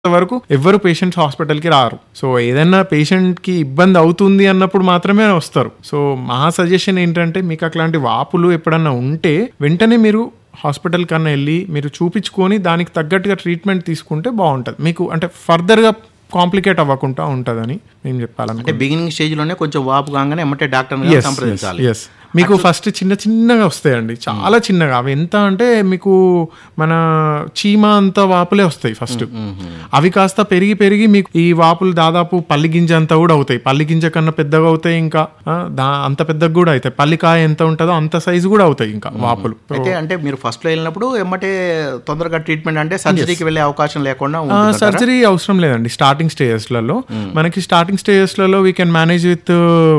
వరకు ఎవ్వరు పేషెంట్స్ హాస్పిటల్కి రారు సో ఏదైనా పేషెంట్కి ఇబ్బంది అవుతుంది అన్నప్పుడు మాత్రమే వస్తారు సో మా సజెషన్ ఏంటంటే మీకు అట్లాంటి వాపులు ఎప్పుడన్నా ఉంటే వెంటనే మీరు హాస్పిటల్ కన్నా వెళ్ళి మీరు చూపించుకొని దానికి తగ్గట్టుగా ట్రీట్మెంట్ తీసుకుంటే బాగుంటుంది మీకు అంటే ఫర్దర్గా కాంప్లికేట్ అవ్వకుండా ఉంటుందని నేను చెప్పాలనుకుంటున్నాను అంటే బిగినింగ్ స్టేజ్ లోనే కొంచెం వాపు కాగానే ఎమ్మటే డాక్టర్ Yes, సంప్రదించాలి yes, yes. మీకు ఫస్ట్ చిన్న చిన్నగా వస్తాయండి చాలా చిన్నగా అవి ఎంత అంటే మీకు మన చీమ అంత వాపులే వస్తాయి ఫస్ట్ అవి కాస్త పెరిగి పెరిగి మీకు ఈ వాపులు దాదాపు పల్లి గింజ అంతా కూడా అవుతాయి పల్లి గింజ కన్నా పెద్దగా అవుతాయి ఇంకా ఆ, దా అంత పెద్దగా కూడా అవుతాయి పల్లికాయ ఎంత ఉంటుందో అంత సైజు కూడా అవుతాయి ఇంకా వాపులు అయితే అంటే మీరు ఫస్ట్ లో వెళ్ళినప్పుడు ఎమ్మటే తొందరగా ట్రీట్మెంట్ అంటే సర్జరీకి వెళ్ళే అవకాశం లేకుండా ఉంటుంది సర్జరీ అవసరం లేదండి స్టార్టింగ్ స్టేజెస్లలో మనకి స్టార్టింగ్ స్టేజెస్లలో we can manage with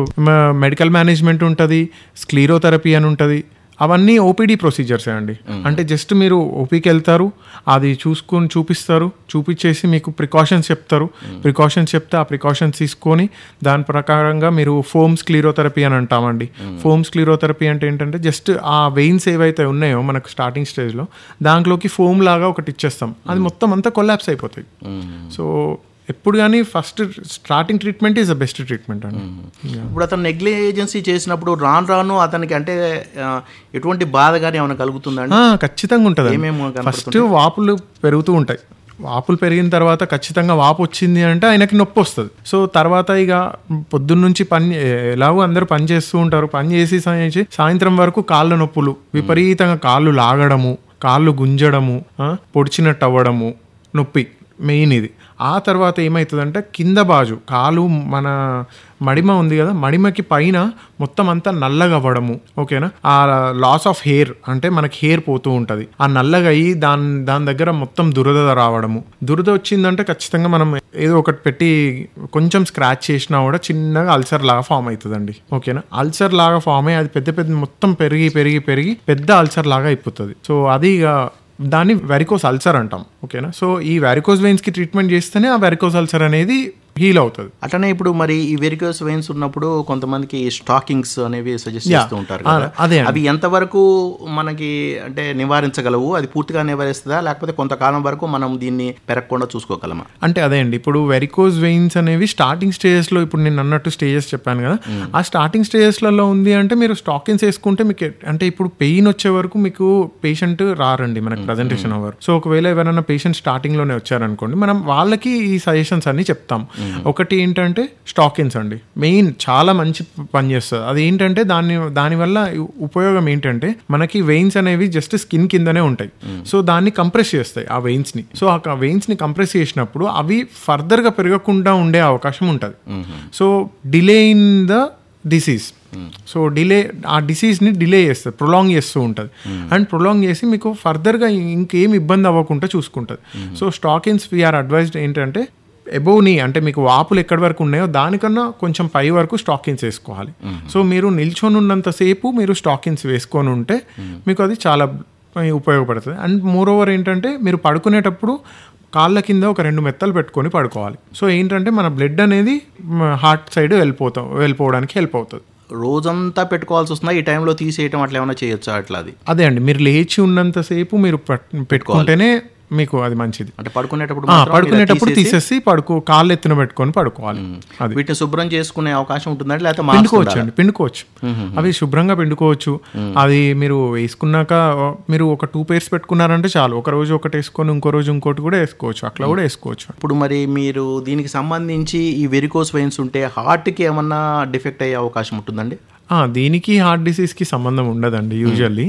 medical management ఉంటుంది స్క్లీరోథెరపీ అని ఉంటుంది అవన్నీ ఓపీడీ ప్రొసీజర్స్ అండి అంటే జస్ట్ మీరు ఓపీకి వెళ్తారు అది చూసుకొని చూపిస్తారు చూపించేసి మీకు ప్రికాషన్స్ చెప్తారు ప్రికాషన్స్ చెప్తే ఆ ప్రికాషన్స్ తీసుకొని దాని ప్రకారంగా మీరు ఫోమ్ స్క్లీరోథెరపీ అని అంటామండి ఫోమ్ స్క్లీరోథెరపీ అంటే ఏంటంటే జస్ట్ ఆ వెయిన్స్ ఏవైతే ఉన్నాయో మనకు స్టార్టింగ్ స్టేజ్లో దాంట్లోకి ఫోమ్ లాగా ఒకటి ఇచ్చేస్తాం అది మొత్తం అంతా కొలాప్స్ అయిపోతాయి సో ఎప్పుడు కానీ first starting treatment is the best treatment అండి ఇప్పుడు అతను నెగ్లిజెన్సీ చేసినప్పుడు రాను రాను అతనికి అంటే ఆ, ఎటువంటి బాధ కానీ ఏమైనా కలుగుతుందండి ఆ, ఖచ్చితంగా ఉంటుంది ఏమేమి ఫస్ట్ వాపులు పెరుగుతూ ఉంటాయి వాపులు పెరిగిన తర్వాత ఖచ్చితంగా వాపు వచ్చింది అంటే ఆయనకి నొప్పి వస్తుంది సో తర్వాత ఇక పొద్దున్న నుంచి పని ఎలాగో అందరూ పని చేస్తూ ఉంటారు పని చేసి చేసి సాయంత్రం వరకు కాళ్ళ నొప్పులు విపరీతంగా కాళ్ళు లాగడము కాళ్ళు గుంజడము ఆ, పొడిచినట్టు అవ్వడము నొప్పి మెయిన్ ఇది ఆ తర్వాత ఏమవుతుందంటే కింద బాజు కాలు మన మడిమ ఉంది కదా మడిమకి పైన మొత్తం అంతా నల్లగా అవ్వడము ఓకేనా ఆ లాస్ ఆఫ్ హెయిర్ అంటే మనకి హెయిర్ పోతూ ఉంటుంది ఆ నల్లగా అయ్యి దాని దాని దగ్గర మొత్తం దురద రావడము దురద వచ్చిందంటే ఖచ్చితంగా మనం ఏదో ఒకటి పెట్టి కొంచెం స్క్రాచ్ చేసినా కూడా చిన్నగా అల్సర్ లాగా ఫామ్ అవుతుందండి ఓకేనా అల్సర్ లాగా ఫామ్ అయ్యి అది పెద్ద పెద్ద మొత్తం పెరిగి పెరిగి పెరిగి పెద్ద అల్సర్ లాగా అయిపోతుంది సో అది ఇక దాన్ని వెరికోస్ అల్సర్ అంటాం ఓకేనా సో ఈ వెరికోస్ వెయిన్స్ కి ట్రీట్మెంట్ చేస్తేనే ఆ వెరికోస్ అల్సర్ అనేది హీల్ అవుతుంది అట్లనే ఇప్పుడు మరి ఈ వెరికోస్ వెయిన్స్ ఉన్నప్పుడు కొంతమందికి స్టాకింగ్స్ అనేవి సజెస్ట్ చేస్తూ ఉంటారు ఆ, కదా అదే అండి. అవి ఎంతవరకు మనకి అంటే నివారించగలవు అది పూర్తిగా నివారిస్తుందా లేకపోతే కొంతకాలం వరకు మనం దీన్ని పెరగకుండా చూసుకోగలమా అంటే అదే అండి ఇప్పుడు వెరికోస్ వెయిన్స్ అనేవి స్టార్టింగ్ స్టేజెస్లో ఇప్పుడు నేను అన్నట్టు స్టేజెస్ చెప్పాను కదా ఆ స్టార్టింగ్ స్టేజెస్లలో ఉంది అంటే మీరు స్టాకిన్స్ వేసుకుంటే మీకు ఎ- అంటే ఇప్పుడు పెయిన్ వచ్చే వరకు మీకు పేషెంట్ రారండి మనకి ప్రజెంటేషన్ అవ్వరు సో ఒకవేళ ఎవరైనా పేషెంట్ స్టార్టింగ్లోనే వచ్చారనుకోండి మనం వాళ్ళకి ఈ సజెషన్స్ అన్ని చెప్తాం ఒకటి ఏంటంటే స్టాకిన్స్ అండి మెయిన్ చాలా మంచి పని చేస్తుంది అది ఏంటంటే దాని దానివల్ల ఉపయోగం ఏంటంటే మనకి వెయిన్స్ అనేవి జస్ట్ స్కిన్ కిందనే ఉంటాయి సో దాన్ని కంప్రెస్ చేస్తాయి ఆ వెయిన్స్ ని సో ఆ వెయిన్స్ ని కంప్రెస్ చేసినప్పుడు అవి ఫర్దర్ గా పెరగకుండా ఉండే అవకాశం ఉంటుంది so delay in the disease so delay uh డిసీజ్ని డిలే చేస్తుంది ప్రొలాంగ్ చేస్తూ ఉంటుంది అండ్ ప్రొలాంగ్ చేసి మీకు ఫర్దర్గా ఇంకేం ఇబ్బంది అవ్వకుండా చూసుకుంటుంది సో స్టాకిన్స్ వీఆర్ అడ్వైజ్డ్ ఏంటంటే ఎబోవ్ నీ అంటే మీకు వాపులు ఎక్కడి వరకు ఉన్నాయో దానికన్నా కొంచెం పై వరకు స్టాకిన్స్ వేసుకోవాలి సో మీరు నిల్చొని ఉన్నంతసేపు మీరు స్టాకిన్స్ వేసుకొని ఉంటే మీకు అది చాలా ఉపయోగపడుతుంది అండ్ మోర్ ఓవర్ ఏంటంటే మీరు పడుకునేటప్పుడు కాళ్ళ కింద ఒక రెండు మెత్తలు పెట్టుకొని పడుకోవాలి సో ఏంటంటే మన బ్లడ్ అనేది హార్ట్ సైడ్ వెళ్ళిపోతాం వెళ్ళిపోవడానికి హెల్ప్ అవుతుంది రోజంతా పెట్టుకోవాల్సి వస్తుందా ఈ టైంలో తీసేయటం అట్లా ఏమైనా చేయొచ్చా అట్లా అది అదే అండి మీరు లేచి ఉన్నంతసేపు మీరు పట్- పెట్టుకుంటేనే మీకు అది మంచిది అంటే పడుకునేటప్పుడు ఆ, మాత్రం ఇలా పడుకునేటప్పుడు తీసేసి తీసేసి పడుకో కాళ్ళు ఎత్తున పెట్టుకొని పడుకోవాలి అది వీటిని శుభ్రం చేసుకునే అవకాశం ఉంటుందండి లేకపోతే పిండుకోవచ్చు మార్చుకుంటారా? అండి పిండుకోవచ్చు అవి శుభ్రంగా పిండుకోవచ్చు అది మీరు వేసుకున్నాక మీరు ఒక టూ పేర్స్ పెట్టుకున్నారంటే చాలు ఒక రోజు ఒకటి వేసుకొని ఇంకో రోజు ఇంకోటి కూడా వేసుకోవచ్చు అట్లా కూడా వేసుకోవచ్చు ఇప్పుడు మరి మీరు దీనికి సంబంధించి ఈ వెరికోస్ వెయిన్స్ ఉంటే హార్ట్కి ఏమన్నా డిఫెక్ట్ అయ్యే అవకాశం ఉంటుందండి ఆ, దీనికి హార్ట్ డిసీజ్ కి సంబంధం ఉండదండి యూజువల్లీ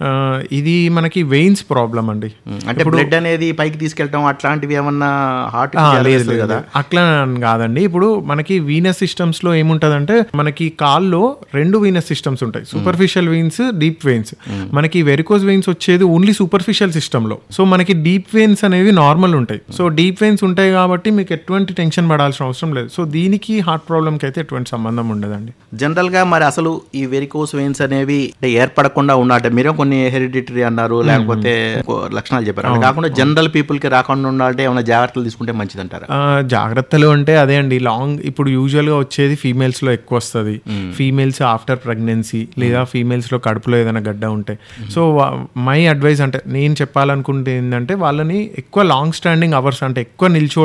ఇది మనకి వెయిన్స్ ప్రాబ్లం అండి అంటే బ్లడ్ అనేది పైకి తీసుకెళ్ళటం అట్లాంటివి ఏమన్నా హార్ట్ ఆ, లేదు లేదు లేదు. అట్లా అని కాదండి ఇప్పుడు మనకి వీనస్ సిస్టమ్స్ లో ఏముంటదంటే మనకి కాల్లో రెండు వీనస్ సిస్టమ్స్ ఉంటాయి సూపర్ఫిషియల్ వెయిన్స్ డీప్ వెయిన్స్ మనకి వెరికోస్ వెయిన్స్ వచ్చేది ఓన్లీ సూపర్ఫిషియల్ సిస్టమ్ లో సో మనకి డీప్ వెయిన్స్ అనేవి నార్మల్ ఉంటాయి సో డీప్ వెయిన్స్ ఉంటాయి కాబట్టి మీకు ఎటువంటి టెన్షన్ పడాల్సిన అవసరం లేదు సో దీనికి హార్ట్ ప్రాబ్లమ్కి అయితే ఎటువంటి సంబంధం ఉండదండి జనరల్ గా మరి అసలు ఈ వెరికోస్ వెయిన్స్ అనేవి అంటే ఏర్పడకుండా ఉన్నట్టే మీరే కొన్ని హెరిడిటరీ అన్నారు లేకపోతే ఇంకో లక్షణాలు చెప్పారు అలా కాకుండా జనరల్ పీపుల్ కి రాకుండా ఉండాలంటే ఏమైనా జాగ్రత్తలు తీసుకుంటే మంచిదంటారా ఆ, జాగ్రత్తలు అంటే అదే అండి లాంగ్ ఇప్పుడు యూజువల్ గా వచ్చేది ఫీమేల్స్ లో ఎక్కువ వస్తుంది ఫీమేల్స్ ఆఫ్టర్ ప్రెగ్నెన్సీ లేదా ఫీమేల్స్ లో కడుపులో ఏదైనా గడ్డ ఉంటే సో మై అడ్వైస్ అంటే నేను చెప్పాలనుకుంటే ఏంటంటే వాళ్ళని ఎక్కువ లాంగ్ స్టాండింగ్ అవర్స్ అంటే ఎక్కువ నిల్చో